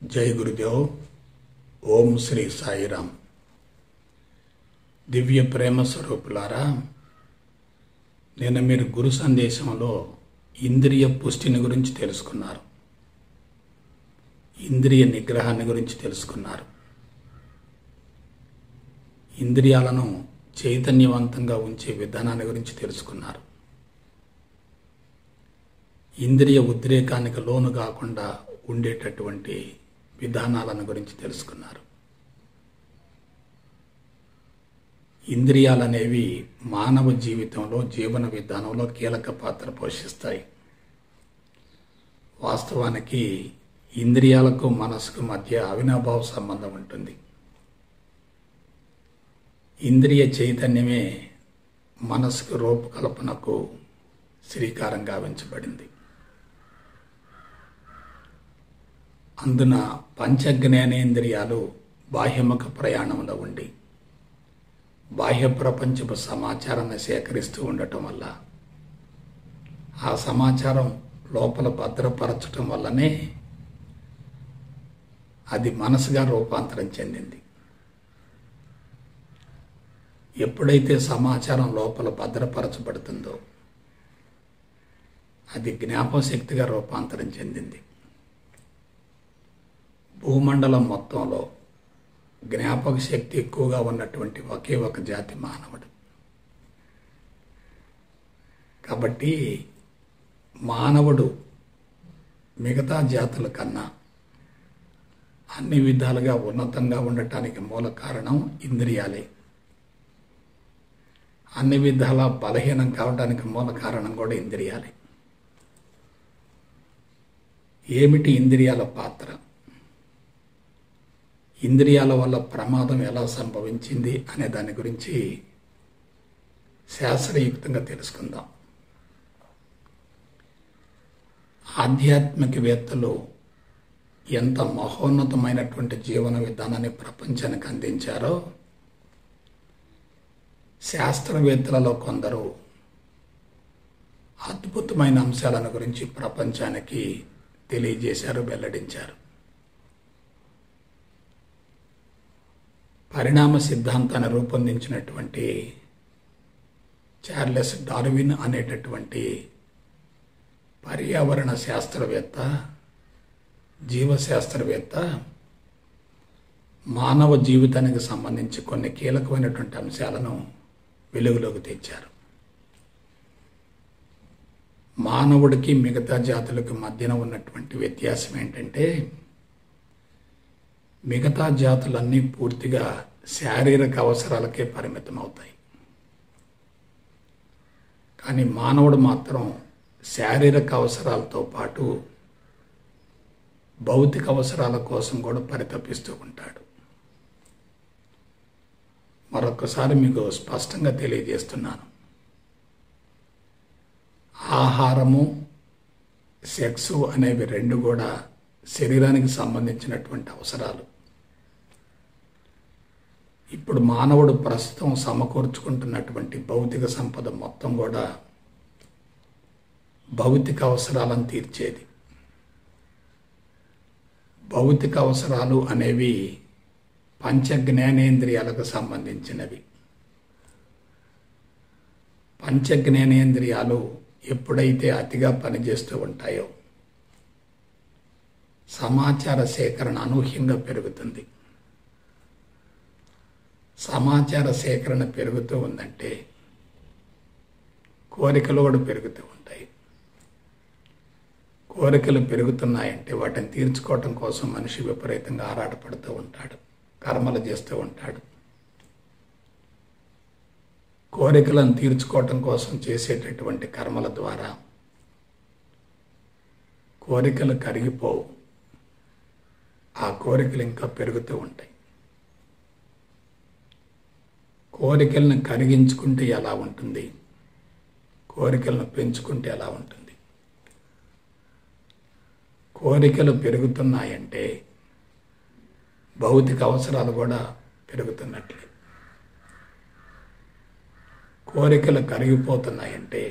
జై గురుదేవ్ ఓం శ్రీ సాయిరామ్ దివ్య ప్రేమ స్వరూపులారా నేను మీరు గురు సందేశంలో ఇంద్రియ పుష్టిని గురించి తెలుసుకున్నారు ఇంద్రియ నిగ్రహాన్ని గురించి తెలుసుకున్నారు ఇంద్రియాలను చైతన్యవంతంగా ఉంచే విధానాన్ని గురించి తెలుసుకున్నారు ఇంద్రియ ఉద్రేకానికి లోను కాకుండా ఉండేటటువంటి విధానాలను గురించి తెలుసుకున్నారు ఇంద్రియాలనేవి మానవ జీవితంలో జీవన విధానంలో కీలక పాత్ర పోషిస్తాయి వాస్తవానికి ఇంద్రియాలకు మనసుకు మధ్య అవినాభావ సంబంధం ఉంటుంది ఇంద్రియ చైతన్యమే మనసుకు రూపకల్పనకు శ్రీకారం గావించబడింది అందున పంచజ్ఞానేంద్రియాలు బాహ్యముఖ ప్రయాణంలో ఉండి బాహ్య ప్రపంచపు సమాచారాన్ని సేకరిస్తూ ఉండటం వల్ల ఆ సమాచారం లోపల భద్రపరచటం వల్లనే అది మనసుగా రూపాంతరం చెందింది ఎప్పుడైతే సమాచారం లోపల భద్రపరచబడుతుందో అది జ్ఞాపశక్తిగా రూపాంతరం చెందింది భూమండలం మొత్తంలో జ్ఞాపక శక్తి ఎక్కువగా ఉన్నటువంటి ఒకే ఒక జాతి మానవుడు కాబట్టి మానవుడు మిగతా జాతుల కన్నా అన్ని విధాలుగా ఉన్నతంగా ఉండటానికి మూల కారణం ఇంద్రియాలే అన్ని విధాల బలహీనం కావడానికి మూల కారణం కూడా ఇంద్రియాలే ఏమిటి ఇంద్రియాల పాత్ర ఇంద్రియాల వల్ల ప్రమాదం ఎలా సంభవించింది అనే దాని గురించి శాస్త్రయుక్తంగా తెలుసుకుందాం ఆధ్యాత్మికవేత్తలు ఎంత మహోన్నతమైనటువంటి జీవన విధానాన్ని ప్రపంచానికి అందించారో శాస్త్రవేత్తలలో కొందరు అద్భుతమైన అంశాలను గురించి ప్రపంచానికి తెలియజేశారు వెల్లడించారు పరిణామ సిద్ధాంతాన్ని రూపొందించినటువంటి చార్లెస్ డార్విన్ అనేటటువంటి పర్యావరణ శాస్త్రవేత్త జీవశాస్త్రవేత్త మానవ జీవితానికి సంబంధించి కొన్ని కీలకమైనటువంటి అంశాలను వెలుగులోకి తెచ్చారు మానవుడికి మిగతా జాతులకు మధ్యన ఉన్నటువంటి వ్యత్యాసం ఏంటంటే మిగతా జాతులన్నీ పూర్తిగా శారీరక అవసరాలకే పరిమితం అవుతాయి కానీ మానవుడు మాత్రం శారీరక అవసరాలతో పాటు భౌతిక అవసరాల కోసం కూడా పరితపిస్తూ ఉంటాడు మరొకసారి మీకు స్పష్టంగా తెలియజేస్తున్నాను ఆహారము సెక్స్ అనేవి రెండు కూడా శరీరానికి సంబంధించినటువంటి అవసరాలు ఇప్పుడు మానవుడు ప్రస్తుతం సమకూర్చుకుంటున్నటువంటి భౌతిక సంపద మొత్తం కూడా భౌతిక అవసరాలను తీర్చేది భౌతిక అవసరాలు అనేవి పంచ జ్ఞానేంద్రియాలకు సంబంధించినవి పంచ జ్ఞానేంద్రియాలు ఎప్పుడైతే అతిగా పనిచేస్తూ ఉంటాయో సమాచార సేకరణ అనూహ్యంగా పెరుగుతుంది సమాచార సేకరణ పెరుగుతూ ఉందంటే కోరికలు కూడా పెరుగుతూ ఉంటాయి కోరికలు పెరుగుతున్నాయంటే వాటిని తీర్చుకోవటం కోసం మనిషి విపరీతంగా ఆరాటపడుతూ ఉంటాడు కర్మలు చేస్తూ ఉంటాడు కోరికలను తీర్చుకోవటం కోసం చేసేటటువంటి కర్మల ద్వారా కోరికలు కరిగిపోవు ఆ కోరికలు ఇంకా పెరుగుతూ ఉంటాయి కోరికలను కరిగించుకుంటే ఎలా ఉంటుంది కోరికలను పెంచుకుంటే ఎలా ఉంటుంది కోరికలు పెరుగుతున్నాయంటే భౌతిక అవసరాలు కూడా పెరుగుతున్నట్లే కోరికలు కరిగిపోతున్నాయంటే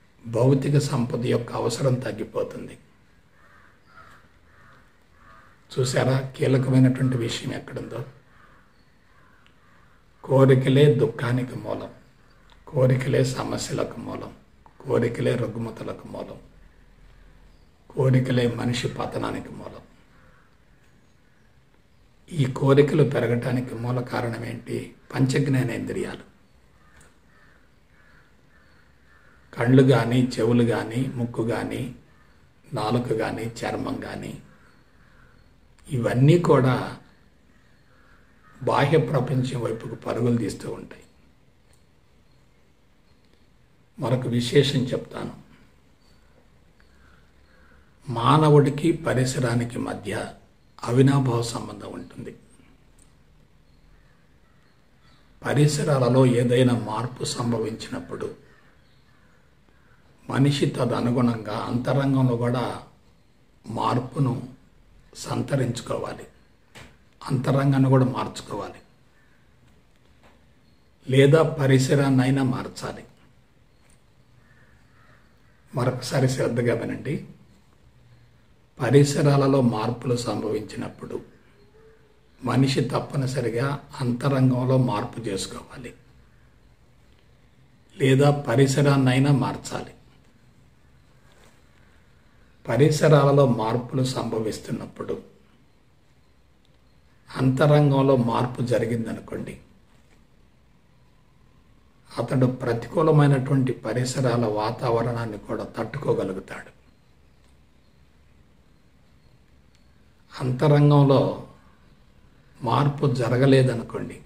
భౌతిక సంపద యొక్క అవసరం తగ్గిపోతుంది చూసారా కీలకమైనటువంటి విషయం ఎక్కడుందో కోరికలే దుఃఖానికి మూలం కోరికలే సమస్యలకు మూలం కోరికలే రుగ్మతలకు మూలం కోరికలే మనిషి పతనానికి మూలం ఈ కోరికలు పెరగటానికి మూల కారణం ఏంటి పంచజ్ఞానేంద్రియాలు కళ్ళు కానీ చెవులు కానీ ముక్కు కానీ నాలుక కానీ చర్మం కానీ ఇవన్నీ కూడా బాహ్య ప్రపంచం వైపుకు పరుగులు తీస్తూ ఉంటాయి మరొక విశేషం చెప్తాను మానవుడికి పరిసరానికి మధ్య అవినాభావ సంబంధం ఉంటుంది పరిసరాలలో ఏదైనా మార్పు సంభవించినప్పుడు మనిషి తదనుగుణంగా అంతరంగంలో కూడా మార్పును సంతరించుకోవాలి అంతరంగాన్ని కూడా మార్చుకోవాలి లేదా పరిసరాన్నైనా మార్చాలి మరొకసారి శ్రద్ధగా వినండి పరిసరాలలో మార్పులు సంభవించినప్పుడు మనిషి తప్పనిసరిగా అంతరంగంలో మార్పు చేసుకోవాలి లేదా పరిసరాన్నైనా మార్చాలి పరిసరాలలో మార్పులు సంభవిస్తున్నప్పుడు అంతరంగంలో మార్పు జరిగిందనుకోండి అతడు ప్రతికూలమైనటువంటి పరిసరాల వాతావరణాన్ని కూడా తట్టుకోగలుగుతాడు అంతరంగంలో మార్పు జరగలేదనుకోండి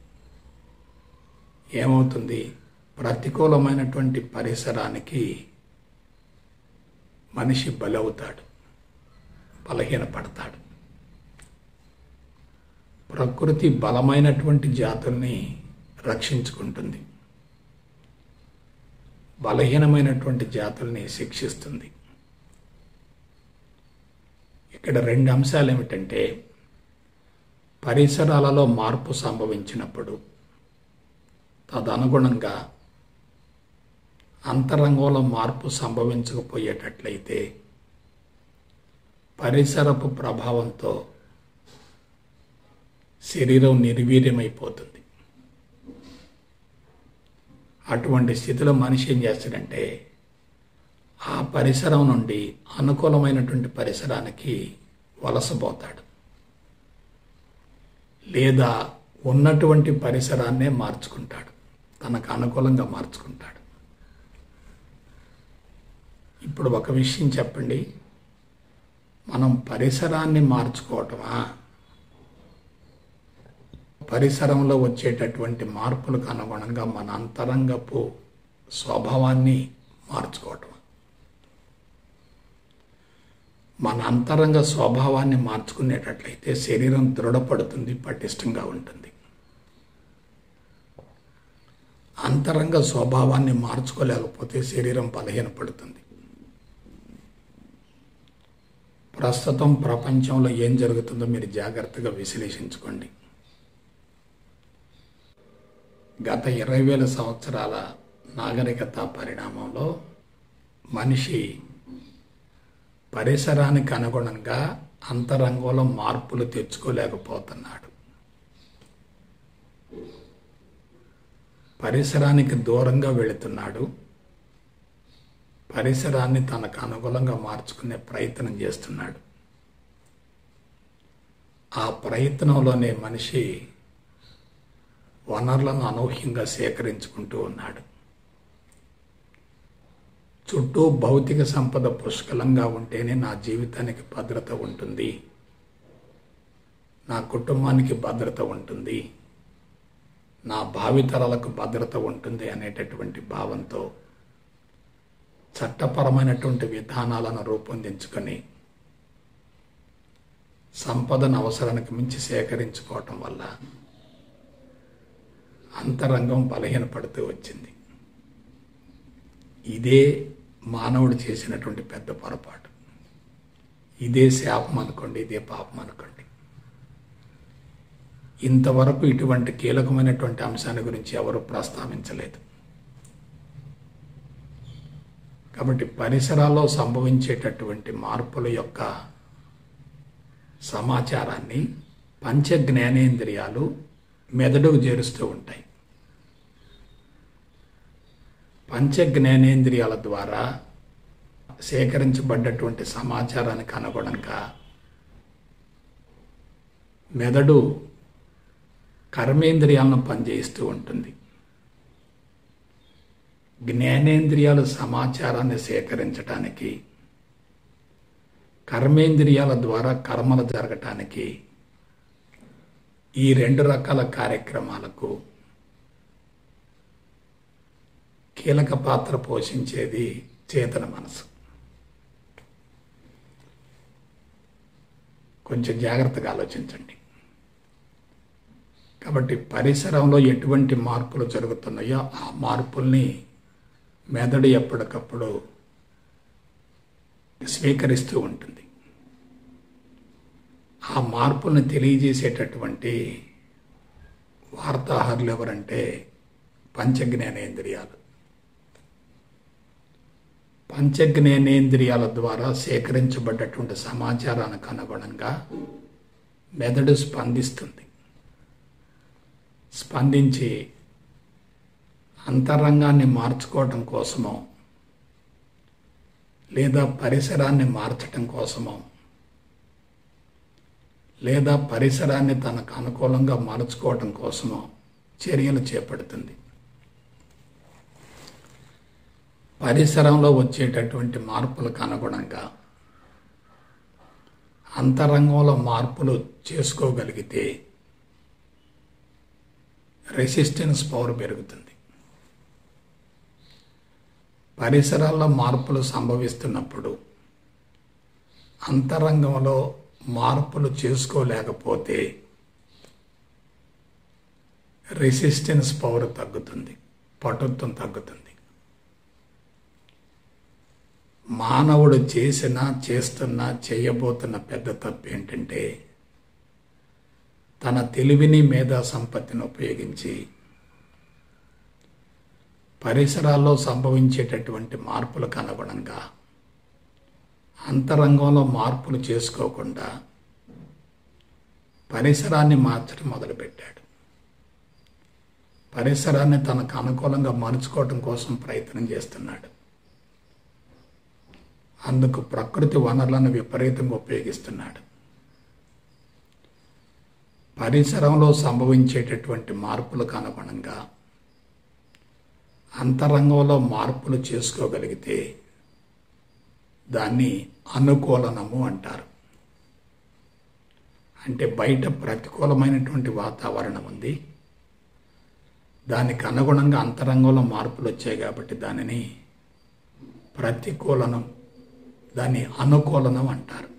ఏమవుతుంది ప్రతికూలమైనటువంటి పరిసరానికి మనిషి బలవుతాడు బలహీనపడతాడు ప్రకృతి బలమైనటువంటి జాతుల్ని రక్షించుకుంటుంది బలహీనమైనటువంటి జాతుల్ని శిక్షిస్తుంది ఇక్కడ రెండు అంశాలు ఏమిటంటే పరిసరాలలో మార్పు సంభవించినప్పుడు తదనుగుణంగా అంతరంగంలో మార్పు సంభవించకపోయేటట్లయితే పరిసరపు ప్రభావంతో శరీరం నిర్వీర్యమైపోతుంది అటువంటి స్థితిలో మనిషి ఏం చేస్తాడంటే ఆ పరిసరం నుండి అనుకూలమైనటువంటి పరిసరానికి వలసపోతాడు లేదా ఉన్నటువంటి పరిసరాన్నే మార్చుకుంటాడు తనకు అనుకూలంగా మార్చుకుంటాడు ఇప్పుడు ఒక విషయం చెప్పండి మనం పరిసరాన్ని మార్చుకోవటమా పరిసరంలో వచ్చేటటువంటి మార్పులకు అనుగుణంగా మన అంతరంగపు స్వభావాన్ని మార్చుకోవటం మన అంతరంగ స్వభావాన్ని మార్చుకునేటట్లయితే శరీరం దృఢపడుతుంది పటిష్టంగా ఉంటుంది అంతరంగ స్వభావాన్ని మార్చుకోలేకపోతే శరీరం బలహీనపడుతుంది ప్రస్తుతం ప్రపంచంలో ఏం జరుగుతుందో మీరు జాగ్రత్తగా విశ్లేషించుకోండి గత ఇరవై వేల సంవత్సరాల నాగరికత పరిణామంలో మనిషి పరిసరానికి అనుగుణంగా అంతరంగంలో మార్పులు తెచ్చుకోలేకపోతున్నాడు పరిసరానికి దూరంగా వెళుతున్నాడు పరిసరాన్ని తనకు అనుకూలంగా మార్చుకునే ప్రయత్నం చేస్తున్నాడు ఆ ప్రయత్నంలోనే మనిషి వనరులను అనూహ్యంగా సేకరించుకుంటూ ఉన్నాడు చుట్టూ భౌతిక సంపద పుష్కలంగా ఉంటేనే నా జీవితానికి భద్రత ఉంటుంది నా కుటుంబానికి భద్రత ఉంటుంది నా భావితరాలకు భద్రత ఉంటుంది అనేటటువంటి భావంతో చట్టపరమైనటువంటి విధానాలను రూపొందించుకొని సంపదను అవసరానికి మించి సేకరించుకోవటం వల్ల అంతరంగం బలహీనపడుతూ వచ్చింది ఇదే మానవుడు చేసినటువంటి పెద్ద పొరపాటు ఇదే శాపం అనుకోండి ఇదే పాపం అనుకోండి ఇంతవరకు ఇటువంటి కీలకమైనటువంటి అంశాన్ని గురించి ఎవరు ప్రస్తావించలేదు కాబట్టి పరిసరాల్లో సంభవించేటటువంటి మార్పుల యొక్క సమాచారాన్ని పంచ జ్ఞానేంద్రియాలు మెదడుకు చేరుస్తూ ఉంటాయి పంచ జ్ఞానేంద్రియాల ద్వారా సేకరించబడ్డటువంటి సమాచారానికి అనుగుణంగా మెదడు కర్మేంద్రియాలను పనిచేస్తూ ఉంటుంది జ్ఞానేంద్రియాలు సమాచారాన్ని సేకరించడానికి కర్మేంద్రియాల ద్వారా కర్మలు జరగటానికి ఈ రెండు రకాల కార్యక్రమాలకు కీలక పాత్ర పోషించేది చేతన మనసు కొంచెం జాగ్రత్తగా ఆలోచించండి కాబట్టి పరిసరంలో ఎటువంటి మార్పులు జరుగుతున్నాయో ఆ మార్పుల్ని మెదడు ఎప్పటికప్పుడు స్వీకరిస్తూ ఉంటుంది ఆ మార్పుల్ని తెలియజేసేటటువంటి వార్తాహరులు ఎవరంటే పంచజ్ఞానేంద్రియాలు పంచజ్ఞానేంద్రియాల ద్వారా సేకరించబడ్డటువంటి సమాచారానికి అనుగుణంగా మెదడు స్పందిస్తుంది స్పందించి అంతరంగాన్ని మార్చుకోవటం కోసమో లేదా పరిసరాన్ని మార్చటం కోసమో లేదా పరిసరాన్ని తనకు అనుకూలంగా మార్చుకోవటం కోసమో చర్యలు చేపడుతుంది పరిసరంలో వచ్చేటటువంటి మార్పులకు అనుగుణంగా అంతరంగంలో మార్పులు చేసుకోగలిగితే రెసిస్టెన్స్ పవర్ పెరుగుతుంది పరిసరాల్లో మార్పులు సంభవిస్తున్నప్పుడు అంతరంగంలో మార్పులు చేసుకోలేకపోతే రెసిస్టెన్స్ పవర్ తగ్గుతుంది పటుత్వం తగ్గుతుంది మానవుడు చేసిన చేస్తున్న చేయబోతున్న పెద్ద తప్పు ఏంటంటే తన తెలివిని మేధా సంపత్తిని ఉపయోగించి పరిసరాల్లో సంభవించేటటువంటి మార్పులకు అనుగుణంగా అంతరంగంలో మార్పులు చేసుకోకుండా పరిసరాన్ని మార్చడం మొదలుపెట్టాడు పరిసరాన్ని తనకు అనుకూలంగా మలుచుకోవటం కోసం ప్రయత్నం చేస్తున్నాడు అందుకు ప్రకృతి వనరులను విపరీతంగా ఉపయోగిస్తున్నాడు పరిసరంలో సంభవించేటటువంటి మార్పులకు అనుగుణంగా అంతరంగంలో మార్పులు చేసుకోగలిగితే దాన్ని అనుకూలనము అంటారు అంటే బయట ప్రతికూలమైనటువంటి వాతావరణం ఉంది దానికి అనుగుణంగా అంతరంగంలో మార్పులు వచ్చాయి కాబట్టి దానిని ప్రతికూలనం దాన్ని అనుకూలనం అంటారు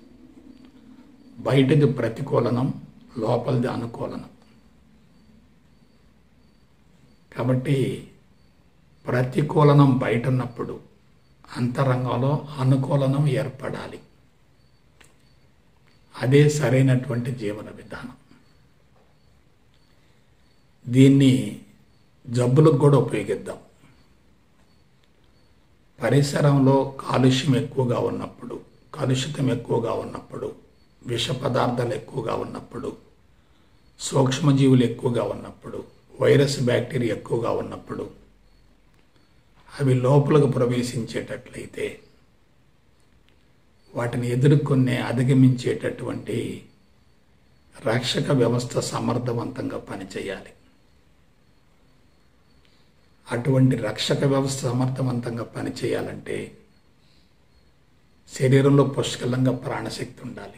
బయటది ప్రతికూలనం లోపలిది అనుకూలనం కాబట్టి ప్రతికూలనం బయట ఉన్నప్పుడు అంతరంగంలో అనుకూలనం ఏర్పడాలి అదే సరైనటువంటి జీవన విధానం దీన్ని జబ్బులకు కూడా ఉపయోగిద్దాం పరిసరంలో కాలుష్యం ఎక్కువగా ఉన్నప్పుడు కలుషితం ఎక్కువగా ఉన్నప్పుడు విష పదార్థాలు ఎక్కువగా ఉన్నప్పుడు సూక్ష్మజీవులు ఎక్కువగా ఉన్నప్పుడు వైరస్ బ్యాక్టీరియా ఎక్కువగా ఉన్నప్పుడు అవి లోపలకు ప్రవేశించేటట్లయితే వాటిని ఎదుర్కొనే అధిగమించేటటువంటి రక్షక వ్యవస్థ సమర్థవంతంగా పనిచేయాలి అటువంటి రక్షక వ్యవస్థ సమర్థవంతంగా పనిచేయాలంటే శరీరంలో పుష్కలంగా ప్రాణశక్తి ఉండాలి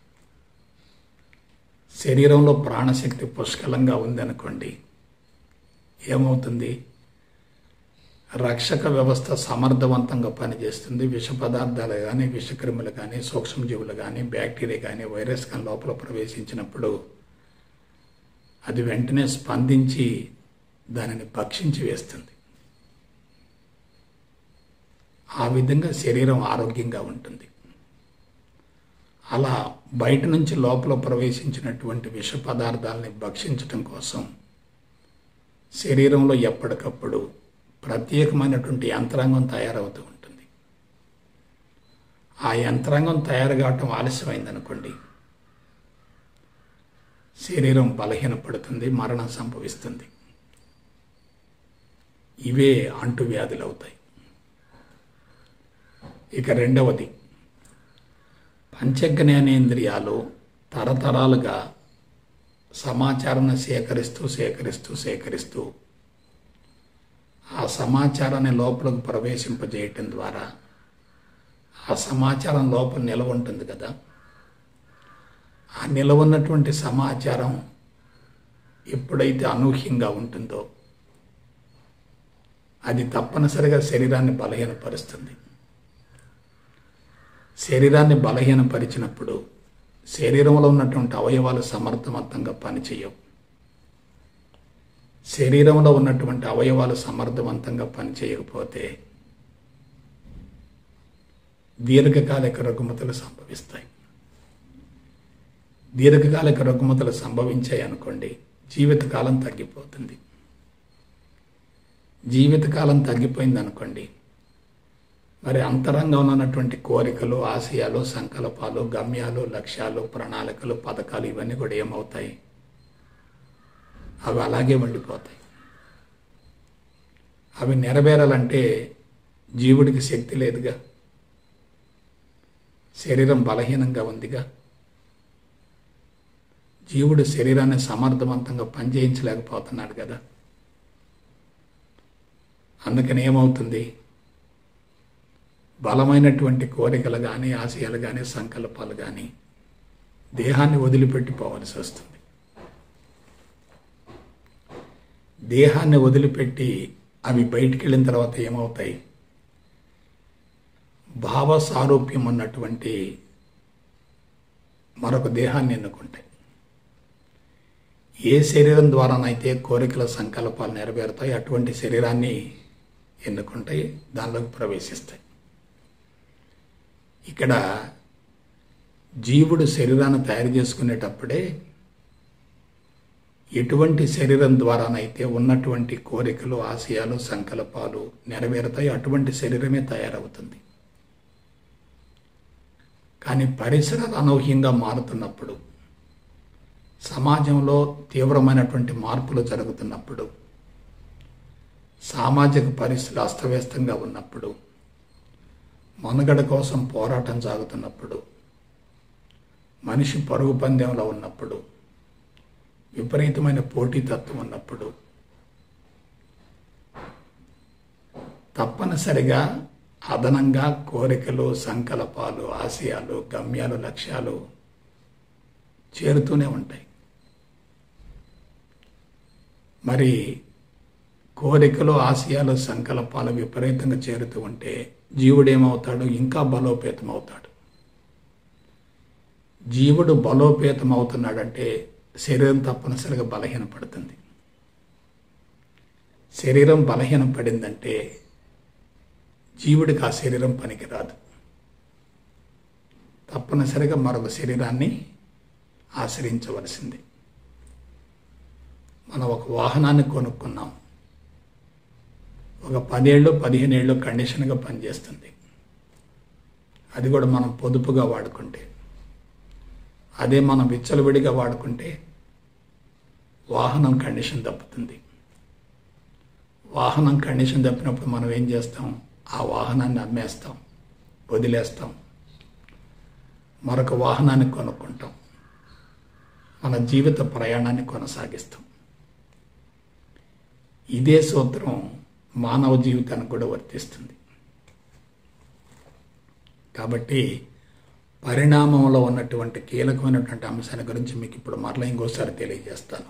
శరీరంలో ప్రాణశక్తి పుష్కలంగా ఉందనుకోండి ఏమవుతుంది రక్షక వ్యవస్థ సమర్థవంతంగా పనిచేస్తుంది విష పదార్థాలు కానీ విషక్రిములు కానీ సూక్ష్మజీవులు కానీ బ్యాక్టీరియా కానీ వైరస్ కానీ లోపల ప్రవేశించినప్పుడు అది వెంటనే స్పందించి దానిని భక్షించి వేస్తుంది ఆ విధంగా శరీరం ఆరోగ్యంగా ఉంటుంది అలా బయట నుంచి లోపల ప్రవేశించినటువంటి విష పదార్థాలని భక్షించటం కోసం శరీరంలో ఎప్పటికప్పుడు ప్రత్యేకమైనటువంటి యంత్రాంగం తయారవుతూ ఉంటుంది ఆ యంత్రాంగం తయారు కావటం ఆలస్యమైందనుకోండి శరీరం బలహీనపడుతుంది మరణం సంభవిస్తుంది ఇవే అంటువ్యాధులు అవుతాయి ఇక రెండవది పంచజ్ఞానేంద్రియాలు తరతరాలుగా సమాచారాన్ని సేకరిస్తూ సేకరిస్తూ సేకరిస్తూ ఆ సమాచారాన్ని లోపలకు ప్రవేశింపజేయటం ద్వారా ఆ సమాచారం లోపల నిలవ ఉంటుంది కదా ఆ నిలవ ఉన్నటువంటి సమాచారం ఎప్పుడైతే అనూహ్యంగా ఉంటుందో అది తప్పనిసరిగా శరీరాన్ని బలహీనపరుస్తుంది శరీరాన్ని బలహీనపరిచినప్పుడు శరీరంలో ఉన్నటువంటి అవయవాలు సమర్థవంతంగా పనిచేయవు శరీరంలో ఉన్నటువంటి అవయవాలు సమర్థవంతంగా పనిచేయకపోతే దీర్ఘకాలిక రుగ్మతలు సంభవిస్తాయి దీర్ఘకాలిక రుగ్మతలు సంభవించాయి అనుకోండి జీవితకాలం తగ్గిపోతుంది జీవితకాలం తగ్గిపోయింది అనుకోండి మరి అంతరంగంలో ఉన్నటువంటి కోరికలు ఆశయాలు సంకల్పాలు గమ్యాలు లక్ష్యాలు ప్రణాళికలు పథకాలు ఇవన్నీ కూడా ఏమవుతాయి అవి అలాగే ఉండిపోతాయి అవి నెరవేరాలంటే జీవుడికి శక్తి లేదుగా శరీరం బలహీనంగా ఉందిగా జీవుడు శరీరాన్ని సమర్థవంతంగా పనిచేయించలేకపోతున్నాడు కదా అందుకని ఏమవుతుంది బలమైనటువంటి కోరికలు కానీ ఆశయాలు కానీ సంకల్పాలు కానీ దేహాన్ని వదిలిపెట్టిపోవలసి వస్తుంది దేహాన్ని వదిలిపెట్టి అవి బయటికి వెళ్ళిన తర్వాత ఏమవుతాయి భావ సారూప్యం ఉన్నటువంటి మరొక దేహాన్ని ఎన్నుకుంటాయి ఏ శరీరం ద్వారానైతే కోరికల సంకల్పాలు నెరవేరుతాయి అటువంటి శరీరాన్ని ఎన్నుకుంటాయి దానిలోకి ప్రవేశిస్తాయి ఇక్కడ జీవుడు శరీరాన్ని తయారు చేసుకునేటప్పుడే ఎటువంటి శరీరం ద్వారానైతే ఉన్నటువంటి కోరికలు ఆశయాలు సంకల్పాలు నెరవేరుతాయి అటువంటి శరీరమే తయారవుతుంది కానీ పరిసరాలు అనూహ్యంగా మారుతున్నప్పుడు సమాజంలో తీవ్రమైనటువంటి మార్పులు జరుగుతున్నప్పుడు సామాజిక పరిస్థితులు అస్తవ్యస్తంగా ఉన్నప్పుడు మనుగడ కోసం పోరాటం సాగుతున్నప్పుడు మనిషి పరుగు పందెంలో ఉన్నప్పుడు విపరీతమైన పోటీతత్వం ఉన్నప్పుడు తప్పనిసరిగా అదనంగా కోరికలు సంకల్పాలు ఆశయాలు గమ్యాలు లక్ష్యాలు చేరుతూనే ఉంటాయి మరి కోరికలు ఆశయాలు సంకల్పాలు విపరీతంగా చేరుతూ ఉంటే జీవుడు ఏమవుతాడు ఇంకా బలోపేతం అవుతాడు జీవుడు బలోపేతం అవుతున్నాడంటే శరీరం తప్పనిసరిగా బలహీనపడుతుంది శరీరం బలహీనపడిందంటే జీవుడికి ఆ శరీరం పనికిరాదు తప్పనిసరిగా మరొక శరీరాన్ని ఆశ్రయించవలసింది మనం ఒక వాహనాన్ని కొనుక్కున్నాం ఒక పదేళ్ళు పదిహేను ఏళ్ళు కండిషన్గా పనిచేస్తుంది అది కూడా మనం పొదుపుగా వాడుకుంటే అదే మనం విచ్చలవిడిగా వాడుకుంటే వాహనం కండిషన్ తప్పుతుంది వాహనం కండిషన్ తప్పినప్పుడు మనం ఏం చేస్తాం ఆ వాహనాన్ని అమ్మేస్తాం వదిలేస్తాం మరొక వాహనాన్ని కొనుక్కుంటాం మన జీవిత ప్రయాణాన్ని కొనసాగిస్తాం ఇదే సూత్రం మానవ జీవితానికి కూడా వర్తిస్తుంది కాబట్టి పరిణామంలో ఉన్నటువంటి కీలకమైనటువంటి అంశాల గురించి మీకు ఇప్పుడు మరలా ఇంకోసారి తెలియజేస్తాను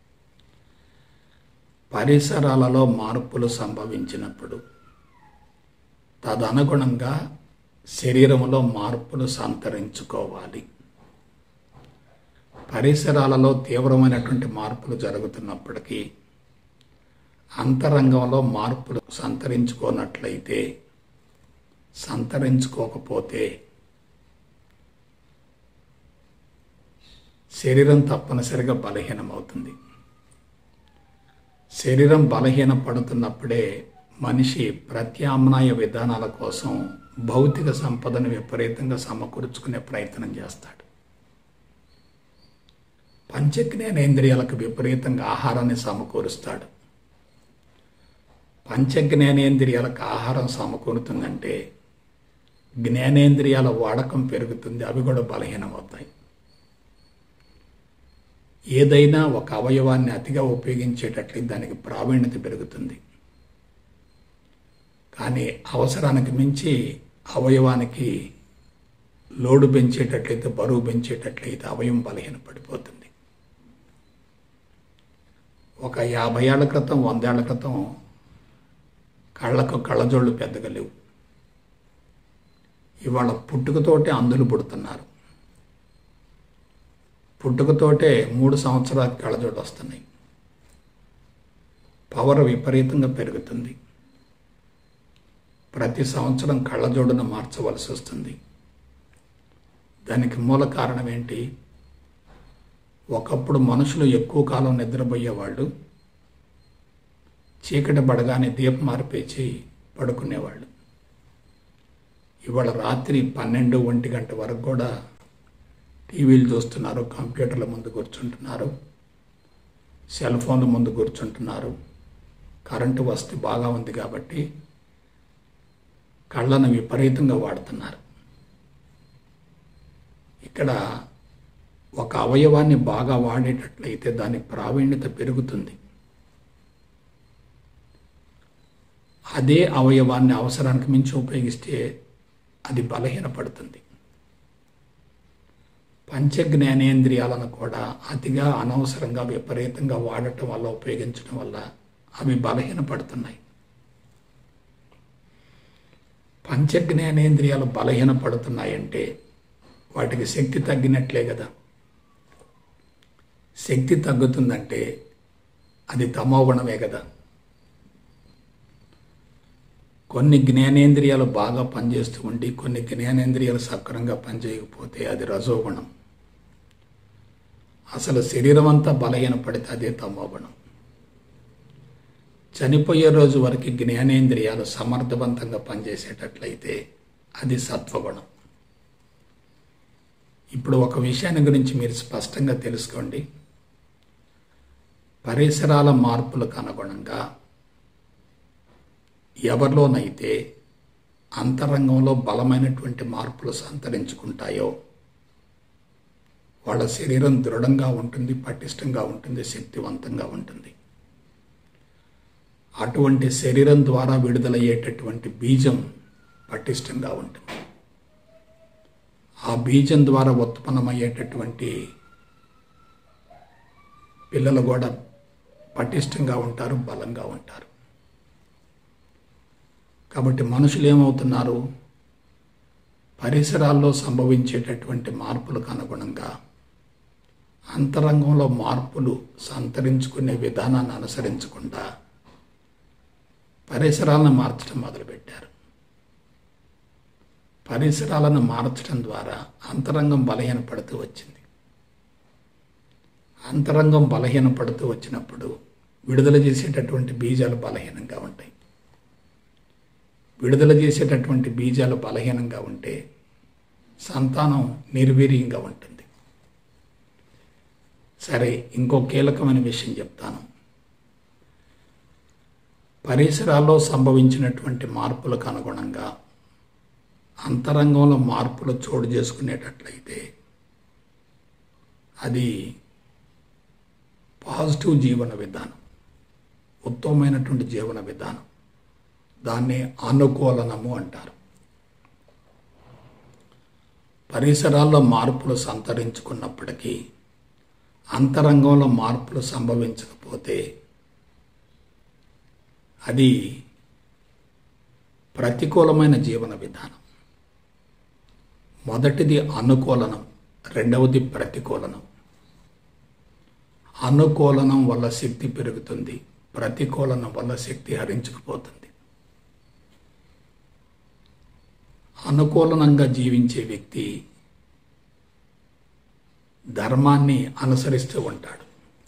పరిసరాలలో మార్పులు సంభవించినప్పుడు తదనుగుణంగా శరీరంలో మార్పులు సంతరించుకోవాలి పరిసరాలలో తీవ్రమైనటువంటి మార్పులు జరుగుతున్నప్పటికీ అంతరంగంలో మార్పులు సంతరించుకోనట్లయితే సంతరించుకోకపోతే శరీరం తప్పనిసరిగా బలహీనమవుతుంది శరీరం బలహీన పడుతున్నప్పుడే మనిషి ప్రత్యామ్నాయ విధానాల కోసం భౌతిక సంపదను విపరీతంగా సమకూర్చుకునే ప్రయత్నం చేస్తాడు పంచజ్ఞానేంద్రియాలకు విపరీతంగా ఆహారాన్ని సమకూరుస్తాడు పంచజ్ఞానేంద్రియాలకు ఆహారం సమకూరుతుందంటే జ్ఞానేంద్రియాల వాడకం పెరుగుతుంది అవి కూడా బలహీనమవుతాయి ఏదైనా ఒక అవయవాన్ని అతిగా ఉపయోగించేటట్లయితే దానికి ప్రావీణ్యత పెరుగుతుంది కానీ అవసరానికి మించి అవయవానికి లోడు పెంచేటట్లయితే బరువు పెంచేటట్లయితే అవయం బలహీన పడిపోతుంది ఒక యాభై ఏళ్ల క్రితం వందేళ్ల క్రితం కళ్ళకు కళ్ళజోళ్ళు పెద్దగా లేవు ఇవాళ పుట్టుకతోటే అందులు పుడుతున్నారు పుట్టుకతోటే మూడు సంవత్సరాలకు కళ్ళజోడు వస్తున్నాయి పవర్ విపరీతంగా పెరుగుతుంది ప్రతి సంవత్సరం కళ్ళజోడును మార్చవలసి వస్తుంది దానికి మూల కారణం ఏంటి ఒకప్పుడు మనుషులు ఎక్కువ కాలం నిద్రపోయేవాళ్ళు చీకటి పడగానే దీపం మార్పేసి పడుకునేవాళ్ళు ఇవాళ రాత్రి పన్నెండు ఒంటి గంట వరకు కూడా టీవీలు చూస్తున్నారు కంప్యూటర్ల ముందు కూర్చుంటున్నారు సెల్ ఫోన్ల ముందు కూర్చుంటున్నారు కరెంటు వస్తే బాగా ఉంది కాబట్టి కళ్ళను విపరీతంగా వాడుతున్నారు ఇక్కడ ఒక అవయవాన్ని బాగా వాడేటట్లయితే దాని ప్రావీణ్యత పెరుగుతుంది అదే అవయవాన్ని అవసరానికి మించి ఉపయోగిస్తే అది బలహీనపడుతుంది పంచజ్ఞానేంద్రియాలను కూడా అతిగా అనవసరంగా విపరీతంగా వాడటం వల్ల ఉపయోగించడం వల్ల అవి బలహీనపడుతున్నాయి పంచజ్ఞానేంద్రియాలు బలహీనపడుతున్నాయంటే వాటికి శక్తి తగ్గినట్లే కదా శక్తి తగ్గుతుందంటే అది తమోగుణమే కదా కొన్ని జ్ఞానేంద్రియాలు బాగా పనిచేస్తూ ఉండి కొన్ని జ్ఞానేంద్రియాలు సక్రంగా పనిచేయకపోతే అది రజోగుణం అసలు శరీరం అంతా బలహీనపడితే అదే తమోగుణం చనిపోయే రోజు వరకు జ్ఞానేంద్రియాలు సమర్థవంతంగా పనిచేసేటట్లయితే అది సత్వగుణం ఇప్పుడు ఒక విషయాన్ని గురించి మీరు స్పష్టంగా తెలుసుకోండి పరిసరాల మార్పులకు అనుగుణంగా ఎవరిలోనైతే అంతరంగంలో బలమైనటువంటి మార్పులు సంతరించుకుంటాయో వాళ్ళ శరీరం దృఢంగా ఉంటుంది పటిష్టంగా ఉంటుంది శక్తివంతంగా ఉంటుంది అటువంటి శరీరం ద్వారా విడుదలయ్యేటటువంటి బీజం పటిష్టంగా ఉంటుంది ఆ బీజం ద్వారా ఉత్పన్నమయ్యేటటువంటి పిల్లలు కూడా పటిష్టంగా ఉంటారు బలంగా ఉంటారు కాబట్టి మనుషులు ఏమవుతున్నారు పరిసరాల్లో సంభవించేటటువంటి మార్పులకు అనుగుణంగా అంతరంగంలో మార్పులు సంతరించుకునే విధానాన్ని అనుసరించకుండా పరిసరాలను మార్చడం మొదలుపెట్టారు పరిసరాలను మార్చడం ద్వారా అంతరంగం బలహీనపడుతూ వచ్చింది అంతరంగం బలహీనపడుతూ వచ్చినప్పుడు విడుదల చేసేటటువంటి బీజాలు బలహీనంగా ఉంటాయి విడుదల చేసేటటువంటి బీజాలు బలహీనంగా ఉంటే సంతానం నిర్వీర్యంగా ఉంటుంది సరే ఇంకో కీలకమైన విషయం చెప్తాను పరిసరాల్లో సంభవించినటువంటి మార్పులకు అనుగుణంగా అంతరంగంలో మార్పులు చోటు చేసుకునేటట్లయితే అది పాజిటివ్ జీవన విధానం ఉత్తమమైనటువంటి జీవన విధానం దాన్ని అనుకూలనము అంటారు పరిసరాల్లో మార్పులు సంతరించుకున్నప్పటికీ అంతరంగంలో మార్పులు సంభవించకపోతే అది ప్రతికూలమైన జీవన విధానం మొదటిది అనుకూలనం రెండవది ప్రతికూలనం అనుకూలనం వల్ల శక్తి పెరుగుతుంది ప్రతికూలనం వల్ల శక్తి హరించుకుపోతుంది అనుకూలనంగా జీవించే వ్యక్తి ధర్మాన్ని అనుసరిస్తూ ఉంటాడు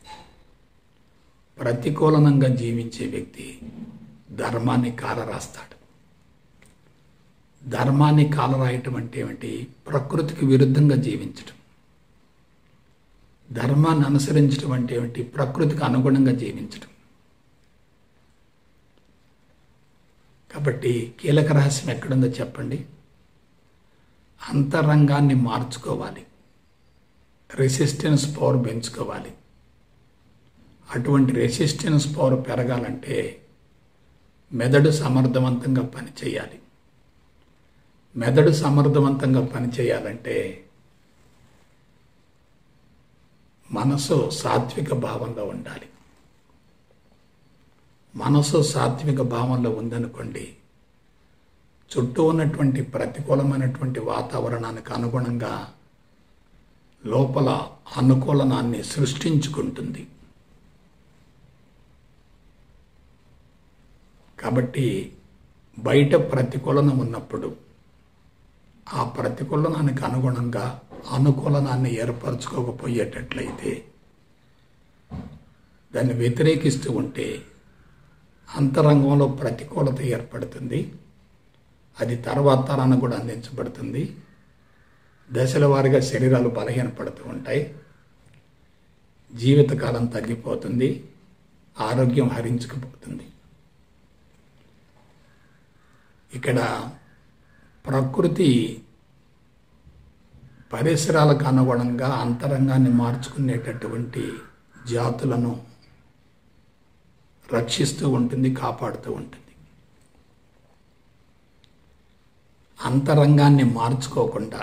ప్రతికూలనంగా జీవించే వ్యక్తి ధర్మాన్ని కాలరాస్తాడు ధర్మాన్ని కాలరాయటం అంటే ఏమిటి ప్రకృతికి విరుద్ధంగా జీవించటం ధర్మాన్ని అనుసరించడం అంటే ఏమిటి ప్రకృతికి అనుగుణంగా జీవించడం కాబట్టి కీలక రహస్యం ఎక్కడుందో చెప్పండి అంతరంగాన్ని మార్చుకోవాలి రెసిస్టెన్స్ పవర్ పెంచుకోవాలి అటువంటి రెసిస్టెన్స్ పవర్ పెరగాలంటే మెదడు సమర్థవంతంగా పనిచేయాలి మెదడు సమర్థవంతంగా పనిచేయాలంటే మనసు సాత్విక భావంలో ఉండాలి మనసు సాత్విక భావంలో ఉందనుకోండి చుట్టూ ఉన్నటువంటి ప్రతికూలమైనటువంటి వాతావరణానికి అనుగుణంగా లోపల అనుకూలనాన్ని సృష్టించుకుంటుంది కాబట్టి బయట ప్రతికూలన ఉన్నప్పుడు ఆ ప్రతికూలనానికి అనుగుణంగా అనుకూలనాన్ని ఏర్పరచుకోకపోయేటట్లయితే దాన్ని వ్యతిరేకిస్తూ ఉంటే అంతరంగంలో ప్రతికూలత ఏర్పడుతుంది అది తర్వాత తరానికి కూడా అందించబడుతుంది దశల వారీగా శరీరాలు బలహీనపడుతూ ఉంటాయి జీవితకాలం తగ్గిపోతుంది ఆరోగ్యం హరించుకుపోతుంది ఇక్కడ ప్రకృతి పరిసరాలకు అనుగుణంగా అంతరంగాన్ని మార్చుకునేటటువంటి జాతులను రక్షిస్తూ ఉంటుంది కాపాడుతూ ఉంటుంది అంతరంగాన్ని మార్చుకోకుండా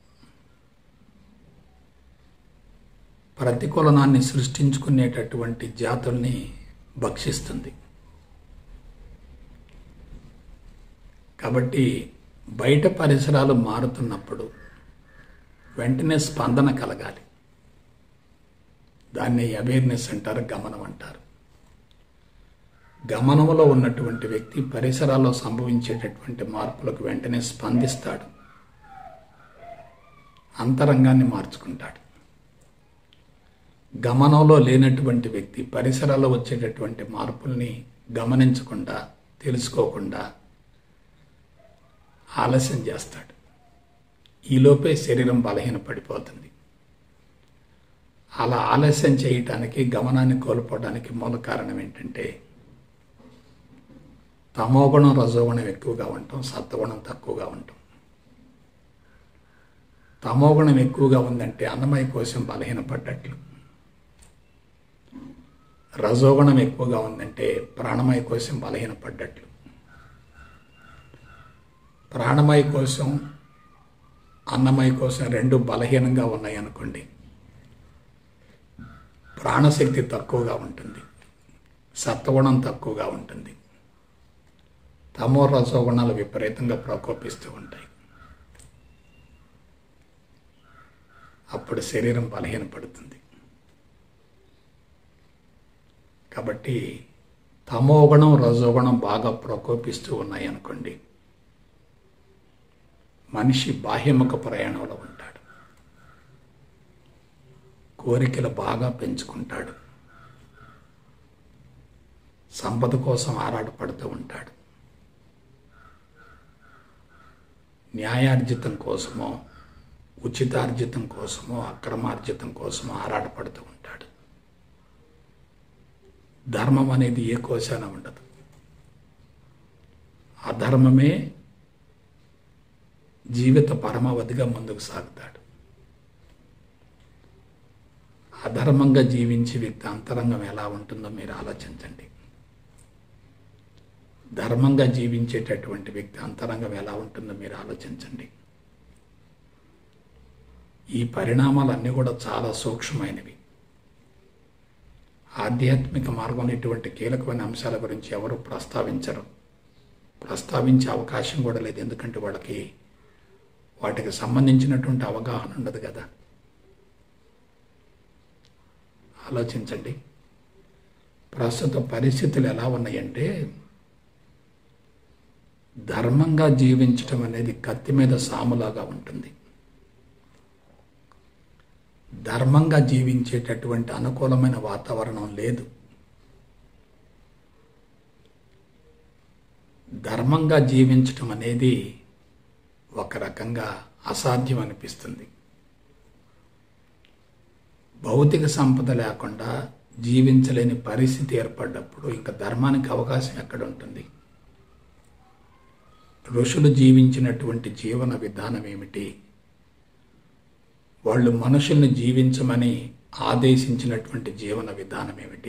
ప్రతికూలనాన్ని సృష్టించుకునేటటువంటి జాతుల్ని భక్షిస్తుంది కాబట్టి బయట పరిసరాలు మారుతున్నప్పుడు వెంటనే స్పందన కలగాలి దాన్ని అవేర్నెస్ అంటారు గమనం అంటారు గమనంలో ఉన్నటువంటి వ్యక్తి పరిసరాల్లో సంభవించేటటువంటి మార్పులకు వెంటనే స్పందిస్తాడు అంతరంగాన్ని మార్చుకుంటాడు గమనంలో లేనటువంటి వ్యక్తి పరిసరాల్లో వచ్చేటటువంటి మార్పుల్ని గమనించకుండా తెలుసుకోకుండా ఆలస్యం చేస్తాడు ఈలోపే శరీరం బలహీనపడిపోతుంది అలా ఆలస్యం చేయటానికి గమనాన్ని కోల్పోవడానికి మూల కారణం ఏంటంటే తమోగుణం రజోగుణం ఎక్కువగా ఉంటాం సత్వగుణం తక్కువగా ఉంటాం తమోగుణం ఎక్కువగా ఉందంటే అన్నమయ కోసం బలహీనపడ్డట్లు రజోగుణం ఎక్కువగా ఉందంటే ప్రాణమయ కోసం బలహీనపడ్డట్లు ప్రాణమయ కోసం అన్నమయ కోసం రెండు బలహీనంగా ఉన్నాయి అనుకోండి ప్రాణశక్తి తక్కువగా ఉంటుంది సత్వగుణం తక్కువగా ఉంటుంది తమో రసోగుణాలు విపరీతంగా ప్రకోపిస్తూ ఉంటాయి అప్పుడు శరీరం బలహీనపడుతుంది కాబట్టి తమోగుణం రజోగుణం బాగా ప్రకోపిస్తూ ఉన్నాయి అనుకోండి మనిషి బాహ్యముఖ ప్రయాణంలో ఉంటాడు కోరికలు బాగా పెంచుకుంటాడు సంపద కోసం ఆరాటపడుతూ ఉంటాడు న్యాయార్జితం కోసమో ఉచితార్జితం కోసమో అక్రమార్జితం కోసమో ఆరాటపడుతూ ఉంటాడు ధర్మం అనేది ఏ కోశాన ఉండదు అధర్మమే జీవిత పరమావధిగా ముందుకు సాగుతాడు అధర్మంగా జీవించే వ్యక్తి అంతరంగం ఎలా ఉంటుందో మీరు ఆలోచించండి ధర్మంగా జీవించేటటువంటి వ్యక్తి అంతరంగం ఎలా ఉంటుందో మీరు ఆలోచించండి ఈ పరిణామాలన్నీ కూడా చాలా సూక్ష్మమైనవి ఆధ్యాత్మిక మార్గంలో ఇటువంటి కీలకమైన అంశాల గురించి ఎవరు ప్రస్తావించరు ప్రస్తావించే అవకాశం కూడా లేదు ఎందుకంటే వాళ్ళకి వాటికి సంబంధించినటువంటి అవగాహన ఉండదు కదా ఆలోచించండి ప్రస్తుత పరిస్థితులు ఎలా ఉన్నాయంటే ధర్మంగా జీవించటం అనేది కత్తి మీద సాములాగా ఉంటుంది ధర్మంగా జీవించేటటువంటి అనుకూలమైన వాతావరణం లేదు ధర్మంగా జీవించటం అనేది ఒక రకంగా అసాధ్యం అనిపిస్తుంది భౌతిక సంపద లేకుండా జీవించలేని పరిస్థితి ఏర్పడ్డప్పుడు ఇంకా ధర్మానికి అవకాశం ఎక్కడ ఉంటుంది ఋషులు జీవించినటువంటి జీవన విధానం ఏమిటి వాళ్ళు మనుషుల్ని జీవించమని ఆదేశించినటువంటి జీవన విధానం ఏమిటి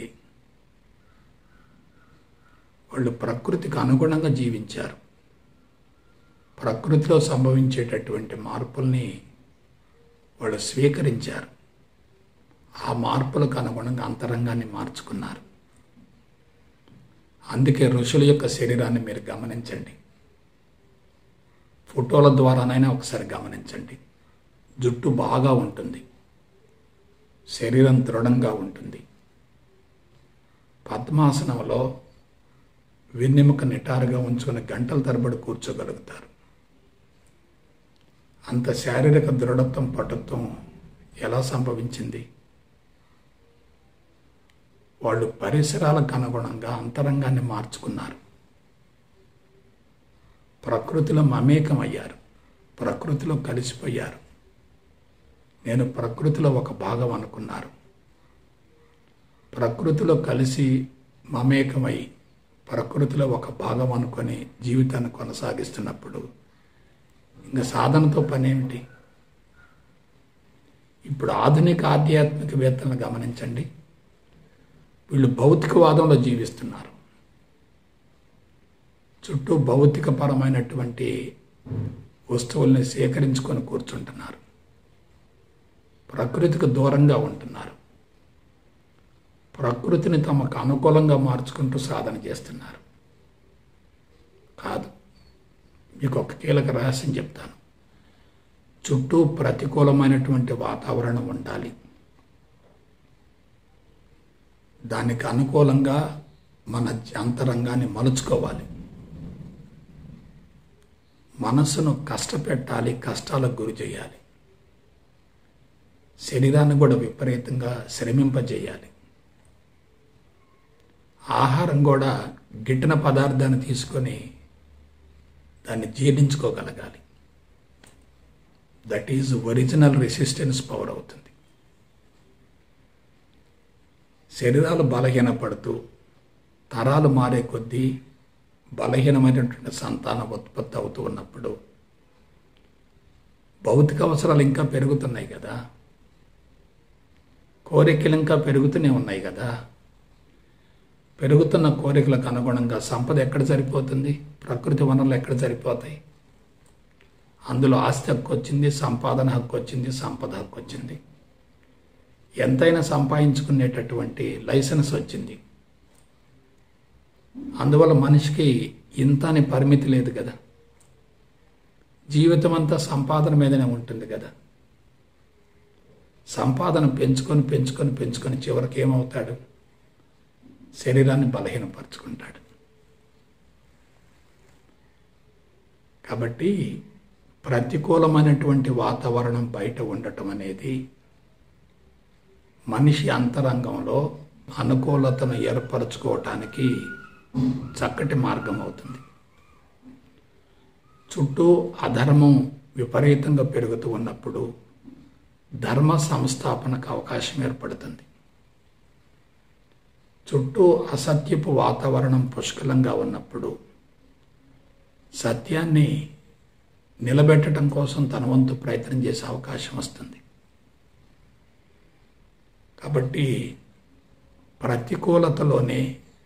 వాళ్ళు ప్రకృతికి అనుగుణంగా జీవించారు ప్రకృతిలో సంభవించేటటువంటి మార్పుల్ని వాళ్ళు స్వీకరించారు ఆ మార్పులకు అనుగుణంగా అంతరంగాన్ని మార్చుకున్నారు అందుకే ఋషుల యొక్క శరీరాన్ని మీరు గమనించండి ఫోటోల ద్వారానైనా ఒకసారి గమనించండి జుట్టు బాగా ఉంటుంది శరీరం దృఢంగా ఉంటుంది పద్మాసనంలో వెన్నెముక నిటారుగా ఉంచుకుని గంటల తరబడి కూర్చోగలుగుతారు అంత శారీరక దృఢత్వం పటుత్వం ఎలా సంభవించింది వాళ్ళు పరిసరాలకు అనుగుణంగా అంతరంగాన్ని మార్చుకున్నారు ప్రకృతిలో మమేకమయ్యారు ప్రకృతిలో కలిసిపోయారు నేను ప్రకృతిలో ఒక భాగం అనుకున్నారు ప్రకృతిలో కలిసి మమేకమై ప్రకృతిలో ఒక భాగం అనుకొని జీవితాన్ని కొనసాగిస్తున్నప్పుడు ఇంకా సాధనతో పని ఏమిటి ఇప్పుడు ఆధునిక ఆధ్యాత్మికవేత్తలను గమనించండి వీళ్ళు భౌతికవాదంలో జీవిస్తున్నారు చుట్టూ భౌతికపరమైనటువంటి వస్తువుల్ని సేకరించుకొని కూర్చుంటున్నారు ప్రకృతికి దూరంగా ఉంటున్నారు ప్రకృతిని తమకు అనుకూలంగా మార్చుకుంటూ సాధన చేస్తున్నారు కాదు మీకు ఒక కీలక రహస్యం చెప్తాను చుట్టూ ప్రతికూలమైనటువంటి వాతావరణం ఉండాలి దానికి అనుకూలంగా మన అంతరంగాన్ని మలుచుకోవాలి మనస్సును కష్టపెట్టాలి కష్టాలకు గురి చేయాలి శరీరాన్ని కూడా విపరీతంగా శ్రమింపజేయాలి ఆహారం కూడా గిట్టిన పదార్థాన్ని తీసుకొని దాన్ని జీర్ణించుకోగలగాలి that is original resistance power అవుతుంది శరీరాలు బలహీనపడుతూ తరాలు మారే కొద్దీ బలహీనమైనటువంటి సంతాన ఉత్పత్తి అవుతూ ఉన్నప్పుడు భౌతిక అవసరాలు ఇంకా పెరుగుతున్నాయి కదా కోరికలు ఇంకా పెరుగుతూనే ఉన్నాయి కదా పెరుగుతున్న కోరికలకు అనుగుణంగా సంపద ఎక్కడ సరిపోతుంది ప్రకృతి వనరులు ఎక్కడ సరిపోతాయి అందులో ఆస్తి హక్కు వచ్చింది సంపాదన హక్కు వచ్చింది సంపద హక్కు వచ్చింది ఎంతైనా సంపాదించుకునేటటువంటి లైసెన్స్ వచ్చింది అందువల్ల మనిషికి ఇంత అని పరిమితి లేదు కదా జీవితం అంతా సంపాదన మీదనే ఉంటుంది కదా సంపాదన పెంచుకొని పెంచుకొని పెంచుకొని చివరికి ఏమవుతాడు శరీరాన్ని బలహీనపరుచుకుంటాడు కాబట్టి ప్రతికూలమైనటువంటి వాతావరణం బయట ఉండటం అనేది మనిషి అంతరంగంలో అనుకూలతను ఏర్పరచుకోవటానికి చక్కటి మార్గం అవుతుంది చుట్టూ అధర్మం విపరీతంగా పెరుగుతూ ఉన్నప్పుడు ధర్మ సంస్థాపనకు అవకాశం ఏర్పడుతుంది చుట్టూ అసత్యపు వాతావరణం పుష్కలంగా ఉన్నప్పుడు సత్యాన్ని నిలబెట్టడం కోసం తన వంతు ప్రయత్నం చేసే అవకాశం వస్తుంది కాబట్టి ప్రతికూలతలోనే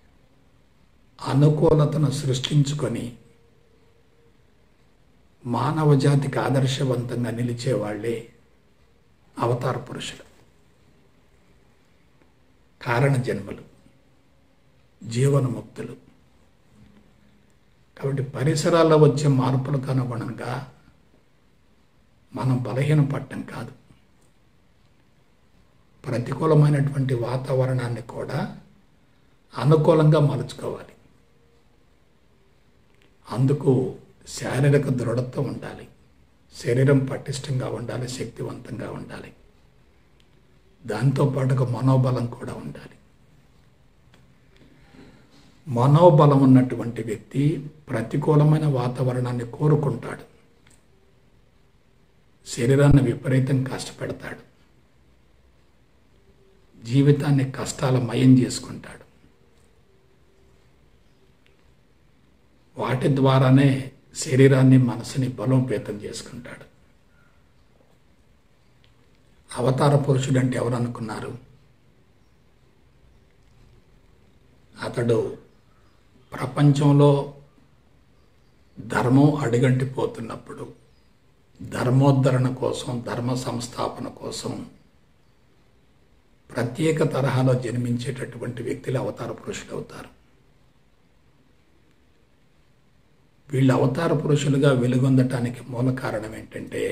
అనుకూలతను సృష్టించుకొని మానవ జాతికి ఆదర్శవంతంగా నిలిచే వాళ్ళే అవతార పురుషులు కారణ జన్మలు జీవనముక్తులు కాబట్టి పరిసరాల్లో వచ్చే మార్పులకు అనుగుణంగా మనం బలహీన పట్టం కాదు ప్రతికూలమైనటువంటి వాతావరణాన్ని కూడా అనుకూలంగా మలుచుకోవాలి అందుకు శారీరక దృఢత్వం ఉండాలి శరీరం పటిష్టంగా ఉండాలి శక్తివంతంగా ఉండాలి దాంతోపాటుగా మనోబలం కూడా ఉండాలి మనోబలం ఉన్నటువంటి వ్యక్తి ప్రతికూలమైన వాతావరణాన్ని కోరుకుంటాడు శరీరాన్ని విపరీతం కష్టపెడతాడు జీవితాన్ని కష్టాల మయం చేసుకుంటాడు వాటి ద్వారానే శరీరాన్ని మనసుని బలోపేతం చేసుకుంటాడు అవతార పురుషుడు అంటే ఎవరు అనుకున్నారు అతడు ప్రపంచంలో ధర్మం అడుగంటిపోతున్నప్పుడు ధర్మోద్ధరణ కోసం ధర్మ సంస్థాపన కోసం ప్రత్యేక తరహాలో జన్మించేటటువంటి వ్యక్తులు అవతార పురుషులు అవుతారు వీళ్ళు అవతార పురుషులుగా వెలుగొందటానికి మూల కారణం ఏంటంటే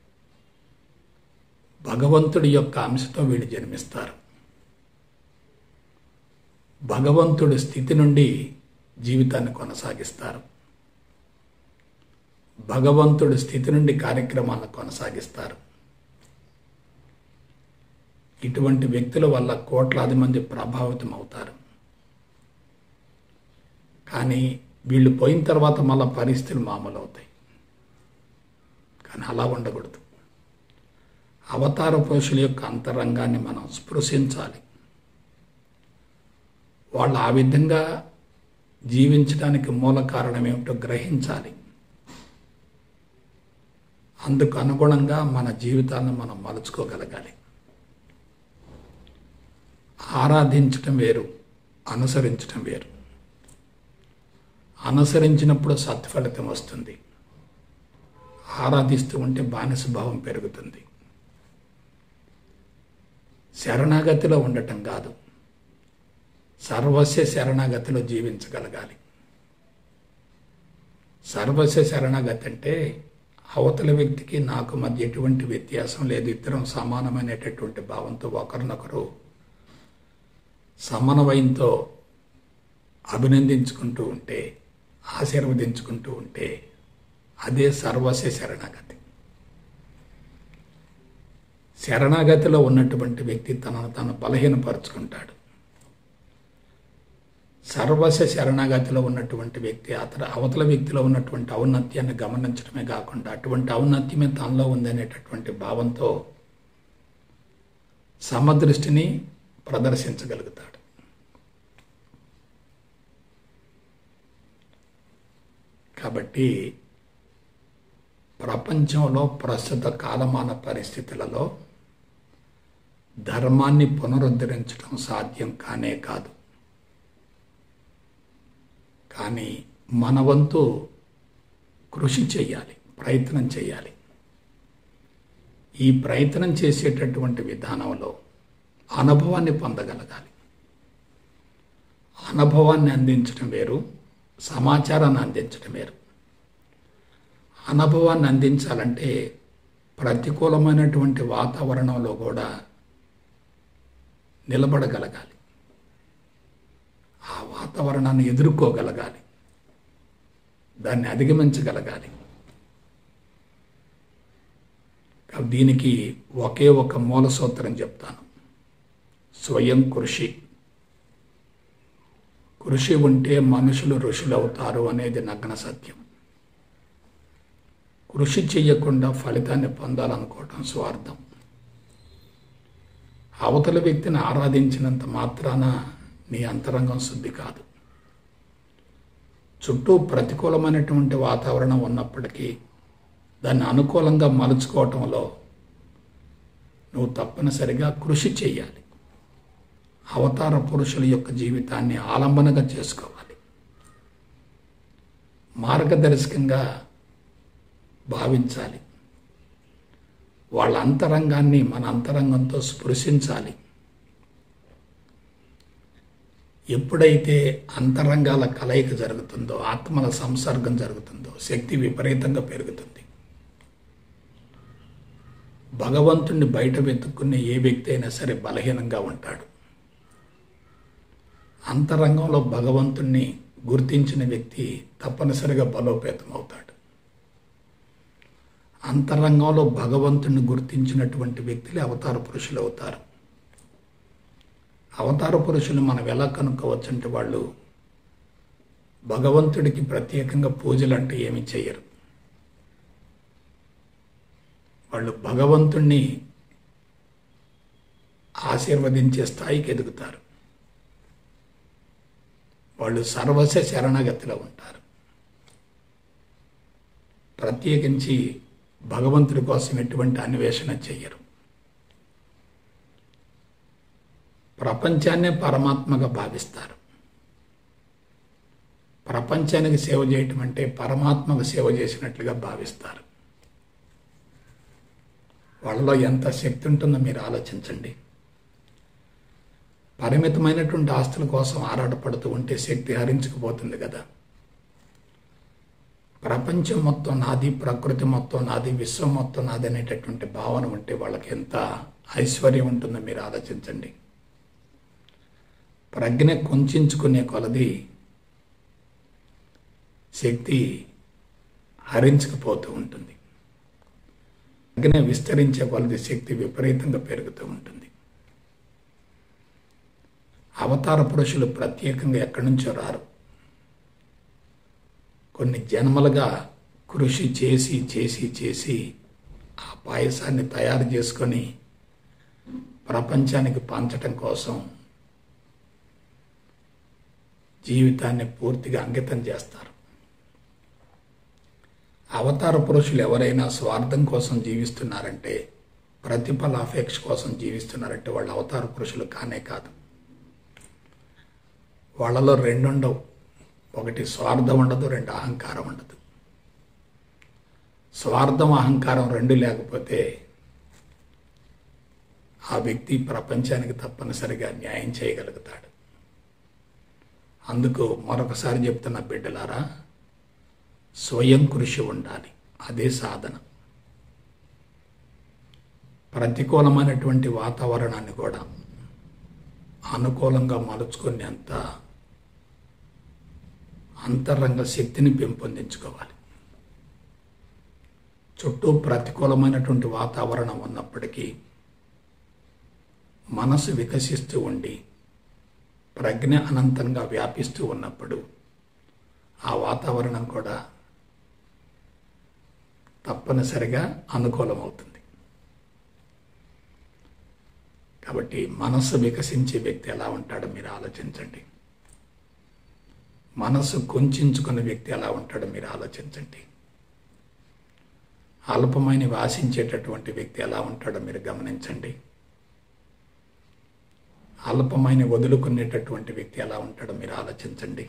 భగవంతుడి యొక్క అంశతో వీళ్ళు జన్మిస్తారు భగవంతుడి స్థితి నుండి జీవితాన్ని కొనసాగిస్తారు భగవంతుడి స్థితి నుండి కార్యక్రమాలను కొనసాగిస్తారు ఇటువంటి వ్యక్తుల వల్ల కోట్లాది మంది ప్రభావితం అవుతారు కానీ వీళ్ళు పోయిన తర్వాత మళ్ళా పరిస్థితులు మామూలు అవుతాయి కానీ అలా ఉండకూడదు అవతార పురుషుల యొక్క అంతరంగాన్ని మనం స్పృశించాలి వాళ్ళు ఆ విధంగా జీవించడానికి మూల కారణం ఏమిటో గ్రహించాలి అందుకు అనుగుణంగా మన జీవితాన్ని మనం మలుచుకోగలగాలి ఆరాధించటం వేరు అనుసరించటం వేరు అనుసరించినప్పుడు సత్ఫలితం వస్తుంది ఆరాధిస్తూ ఉంటే బానిస భావం పెరుగుతుంది శరణాగతిలో ఉండటం కాదు సర్వస్య శరణాగతిలో జీవించగలగాలి సర్వస్య శరణాగతి అంటే అవతల వ్యక్తికి నాకు మధ్య ఎటువంటి వ్యత్యాసం లేదు ఇద్దరం సమానమైనటువంటి భావంతో ఒకరినొకరు సమన్వయంతో అభినందించుకుంటూ ఉంటే ఆశీర్వదించుకుంటూ ఉంటే అదే సర్వస్య శరణాగతి శరణాగతిలో ఉన్నటువంటి వ్యక్తి తనను తాను బలహీనపరుచుకుంటాడు సర్వస్వ శరణాగతిలో ఉన్నటువంటి వ్యక్తి అతడు అవతల వ్యక్తిలో ఉన్నటువంటి ఔన్నత్యాన్ని గమనించడమే కాకుండా అటువంటి ఔన్నత్యమే తనలో ఉందనేటటువంటి భావంతో సమదృష్టిని ప్రదర్శించగలుగుతాడు కాబట్టి ప్రపంచంలో ప్రస్తుత కాలమాన పరిస్థితులలో ధర్మాన్ని పునరుద్ధరించడం సాధ్యం కానే కాదు కానీ మన వంతు కృషి చేయాలి ప్రయత్నం చేయాలి ఈ ప్రయత్నం చేసేటటువంటి విధానంలో అనుభవాన్ని పొందగలగాలి అనుభవాన్ని అందించడం వేరు సమాచారాన్ని అందించడం వేరు అనుభవాన్ని అందించాలంటే ప్రతికూలమైనటువంటి వాతావరణంలో కూడా నిలబడగలగాలి ఆ వాతావరణాన్ని ఎదుర్కోగలగాలి దాన్ని అధిగమించగలగాలి దీనికి ఒకే ఒక మూల సూత్రం చెప్తాను స్వయం కృషి కృషి ఉంటే మనుషులు ఋషులు అవుతారు అనేది నగ్న సత్యం కృషి చెయ్యకుండా ఫలితాన్ని పొందాలనుకోవటం స్వార్థం అవతల వ్యక్తిని ఆరాధించినంత మాత్రాన నీ అంతరంగం శుద్ధి కాదు చుట్టూ ప్రతికూలమైనటువంటి వాతావరణం ఉన్నప్పటికీ దాన్ని అనుకూలంగా మలుచుకోవటంలో నువ్వు తప్పనిసరిగా కృషి చేయాలి అవతార పురుషుల యొక్క జీవితాన్ని ఆలంబనగా చేసుకోవాలి మార్గదర్శకంగా భావించాలి వాళ్ళ అంతరంగాన్ని మన అంతరంగంతో స్పృశించాలి ఎప్పుడైతే అంతరంగాల కలయిక జరుగుతుందో ఆత్మల సంసర్గం జరుగుతుందో శక్తి విపరీతంగా పెరుగుతుంది భగవంతుణ్ణి బయట వెతుక్కునే ఏ వ్యక్తి అయినా సరే బలహీనంగా ఉంటాడు అంతరంగంలో భగవంతుణ్ణి గుర్తించిన వ్యక్తి తప్పనిసరిగా బలోపేతం అవుతాడు అంతరంగంలో భగవంతుణ్ణి గుర్తించినటువంటి వ్యక్తులే అవతార పురుషులు అవుతారు అవతార పురుషులు మనం ఎలా కనుక్కోవచ్చు అంటే వాళ్ళు భగవంతుడికి ప్రత్యేకంగా పూజలు అంటే ఏమి చేయరు వాళ్ళు భగవంతుణ్ణి ఆశీర్వదించే స్థాయికి ఎదుగుతారు వాళ్ళు సర్వస్వ శరణగతిలో ఉంటారు ప్రత్యేకించి భగవంతుడి కోసం ఎటువంటి అన్వేషణ చెయ్యరు ప్రపంచాన్నే పరమాత్మగా భావిస్తారు ప్రపంచానికి సేవ చేయటం అంటే పరమాత్మకు సేవ చేసినట్లుగా భావిస్తారు వాళ్ళలో ఎంత శక్తి ఉంటుందో మీరు ఆలోచించండి పరిమితమైనటువంటి ఆస్తుల కోసం ఆరాటపడుతూ ఉంటే శక్తి హరించుకుపోతుంది కదా ప్రపంచం మొత్తం నాది ప్రకృతి మొత్తం నాది విశ్వం మొత్తం నాది అనేటటువంటి భావన ఉంటే వాళ్ళకి ఎంత ఐశ్వర్యం ఉంటుందో మీరు ఆలోచించండి ప్రజ్ఞ కుంచుకునే కొలది శక్తి హరించుకుపోతూ ఉంటుంది ప్రజ్ఞ విస్తరించే కొలది శక్తి విపరీతంగా పెరుగుతూ ఉంటుంది అవతార పురుషులు ప్రత్యేకంగా ఎక్కడి నుంచో రారు కొన్ని జన్మలుగా కృషి చేసి చేసి చేసి ఆ పాయసాన్ని తయారు చేసుకొని ప్రపంచానికి పంచటం కోసం జీవితాన్ని పూర్తిగా అంకితం చేస్తారు అవతార పురుషులు ఎవరైనా స్వార్థం కోసం జీవిస్తున్నారంటే ప్రతిఫల అపేక్ష కోసం జీవిస్తున్నారంటే వాళ్ళు అవతార పురుషులు కానే కాదు వాళ్ళలో రెండు ఉండవు ఒకటి స్వార్థం ఉండదు రెండు అహంకారం ఉండదు స్వార్థం అహంకారం రెండు లేకపోతే ఆ వ్యక్తి ప్రపంచానికి తప్పనిసరిగా న్యాయం చేయగలుగుతాడు అందుకు మరొకసారి చెప్తున్న బిడ్డలారా స్వయం కృషి ఉండాలి అదే సాధన ప్రతికూలమైనటువంటి వాతావరణాన్ని కూడా అనుకూలంగా మలుచుకునేంత అంతరంగ శక్తిని పెంపొందించుకోవాలి చుట్టూ ప్రతికూలమైనటువంటి వాతావరణం ఉన్నప్పటికీ మనసు వికసిస్తూ ఉండి ప్రజ్ఞ అనంతంగా వ్యాపిస్తూ ఉన్నప్పుడు ఆ వాతావరణం కూడా తప్పనిసరిగా అనుకూలమవుతుంది కాబట్టి మనస్సు వికసించే వ్యక్తి ఎలా ఉంటాడో మీరు ఆలోచించండి మనస్సు కొంచుకున్న వ్యక్తి ఎలా ఉంటాడో మీరు ఆలోచించండి అల్పమైన ఆశించేటటువంటి వ్యక్తి ఎలా ఉంటాడో మీరు గమనించండి అల్పమైన వదులుకునేటటువంటి వ్యక్తి ఎలా ఉంటాడో మీరు ఆలోచించండి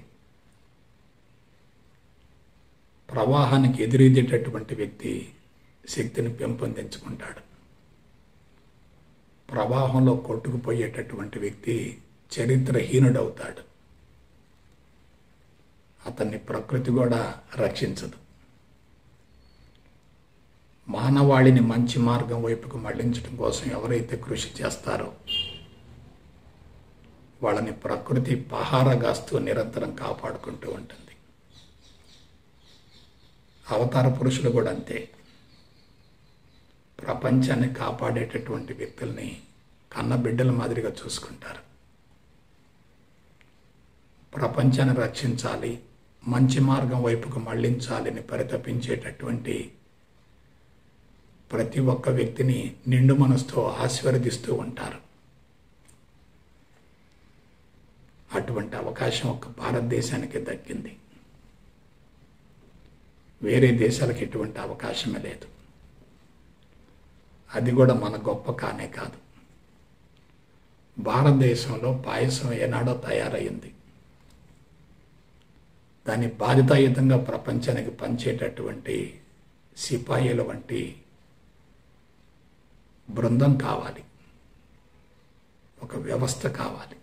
ప్రవాహానికి ఎదురీదేటటువంటి వ్యక్తి శక్తిని పెంపొందించుకుంటాడు ప్రవాహంలో కొట్టుకుపోయేటటువంటి వ్యక్తి చరిత్రహీనుడవుతాడు అతన్ని ప్రకృతి కూడా రక్షించదు మానవాళిని మంచి మార్గం వైపుకు మళ్లించడం కోసం ఎవరైతే కృషి చేస్తారో వాళ్ళని ప్రకృతి పహారగాస్తూ నిరంతరం కాపాడుకుంటూ ఉంటుంది అవతార పురుషులు కూడా అంతే ప్రపంచాన్ని కాపాడేటటువంటి వ్యక్తుల్ని కన్న బిడ్డల మాదిరిగా చూసుకుంటారు ప్రపంచాన్ని రక్షించాలి మంచి మార్గం వైపుకు మళ్లించాలని పరితపించేటటువంటి ప్రతి ఒక్క వ్యక్తిని నిండు మనసుతో ఆశీర్వదిస్తూ ఉంటారు అటువంటి అవకాశం ఒక భారతదేశానికి దక్కింది వేరే దేశాలకు ఎటువంటి అవకాశమే లేదు అది కూడా మన గొప్ప కానే కాదు భారతదేశంలో పాయసం ఏనాడో తయారయ్యింది దాన్ని బాధ్యతాయుతంగా ప్రపంచానికి పంచేటటువంటి సిపాయిల వంటి బృందం కావాలి ఒక వ్యవస్థ కావాలి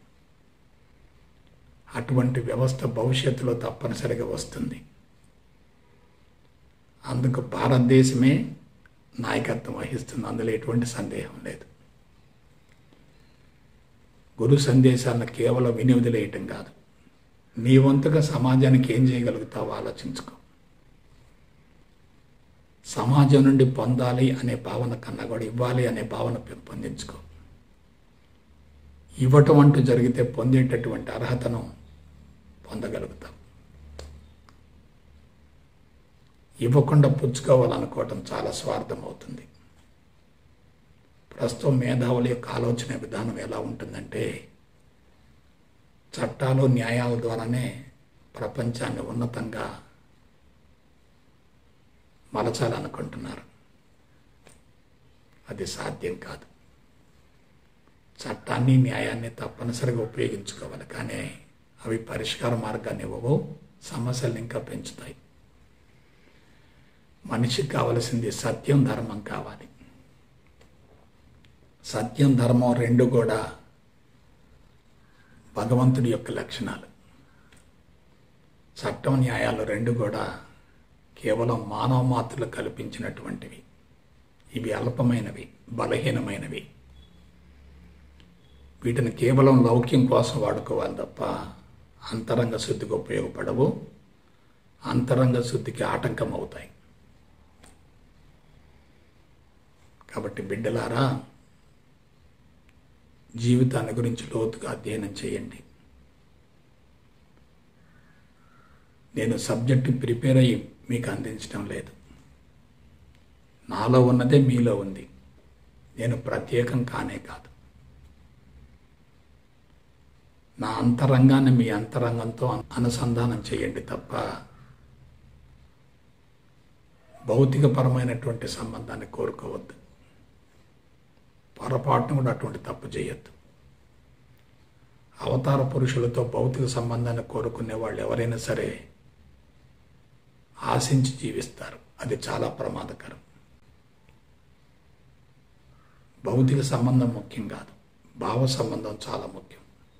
అటువంటి వ్యవస్థ భవిష్యత్తులో తప్పనిసరిగా వస్తుంది అందుకు భారతదేశమే నాయకత్వం వహిస్తుంది అందులో ఎటువంటి సందేహం లేదు గురు సందేశాలను కేవలం విని వదిలేయటం కాదు నీ వంతుగా సమాజానికి ఏం చేయగలుగుతావో ఆలోచించుకో సమాజం నుండి పొందాలి అనే భావన కన్నా కూడా ఇవ్వాలి అనే భావన పెంపొందించుకో ఇవ్వటం అంటూ జరిగితే పొందేటటువంటి అర్హతను పొందగలుగుతాం ఇవ్వకుండా పుచ్చుకోవాలనుకోవటం చాలా స్వార్థం అవుతుంది ప్రస్తుతం మేధావుల యొక్క ఆలోచన విధానం ఎలా ఉంటుందంటే చట్టాలు న్యాయాల ద్వారానే ప్రపంచాన్ని ఉన్నతంగా మలచాలనుకుంటున్నారు అది సాధ్యం కాదు చట్టాన్ని న్యాయాన్ని తప్పనిసరిగా ఉపయోగించుకోవాలి కానీ అవి పరిష్కార మార్గాన్ని ఇవ్వవు సమస్యలు ఇంకా పెంచుతాయి మనిషికి కావలసింది సత్యం ధర్మం కావాలి సత్యం ధర్మం రెండు కూడా భగవంతుడి యొక్క లక్షణాలు చట్టం న్యాయాలు రెండు కూడా కేవలం మానవ మాతృలు కల్పించినటువంటివి ఇవి అల్పమైనవి బలహీనమైనవి వీటిని కేవలం లౌక్యం కోసం వాడుకోవాలి తప్ప అంతరంగ శుద్ధికి ఉపయోగపడవు అంతరంగ శుద్ధికి ఆటంకం అవుతాయి కాబట్టి బిడ్డలారా జీవితాన్ని గురించి లోతుగా అధ్యయనం చేయండి నేను సబ్జెక్టు ప్రిపేర్ అయ్యి మీకు అందించడం లేదు నాలో ఉన్నదే మీలో ఉంది నేను ప్రత్యేకం కానే కాదు నా అంతరంగాన్ని మీ అంతరంగంతో అనుసంధానం చేయండి తప్ప భౌతికపరమైనటువంటి సంబంధాన్ని కోరుకోవద్దు పొరపాటును కూడా అటువంటి తప్పు చేయొద్దు అవతార పురుషులతో భౌతిక సంబంధాన్ని కోరుకునే వాళ్ళు ఎవరైనా సరే ఆశించి జీవిస్తారు అది చాలా ప్రమాదకరం భౌతిక సంబంధం ముఖ్యం కాదు భావ సంబంధం చాలా ముఖ్యం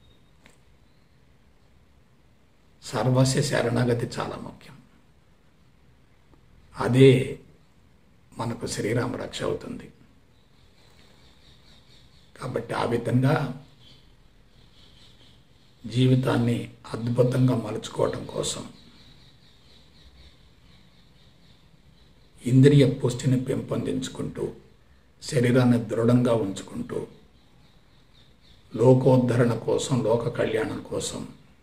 సర్వస్య శరణాగతి చాలా ముఖ్యం అదే మనకు శ్రీరామ రక్ష అవుతుంది కాబట్టి ఆ విధంగా జీవితాన్ని అద్భుతంగా మలుచుకోవటం కోసం ఇంద్రియ పుష్టిని పెంపొందించుకుంటూ శరీరాన్ని దృఢంగా ఉంచుకుంటూ లోకోద్ధరణ కోసం లోక కళ్యాణం కోసం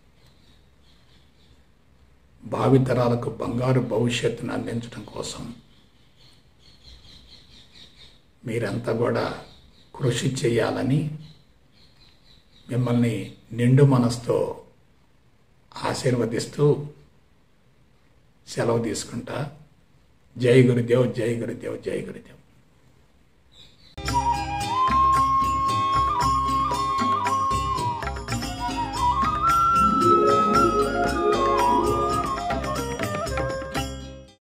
భావితరాలకు బంగారు భవిష్యత్తును అందించడం కోసం మీరంతా కూడా కృషి చేయాలని మిమ్మల్ని నిండు మనసుతో ఆశీర్వదిస్తూ సెలవు తీసుకుంటా జై గురుదేవ్ జై గురుదేవ్ జై గురుదేవ్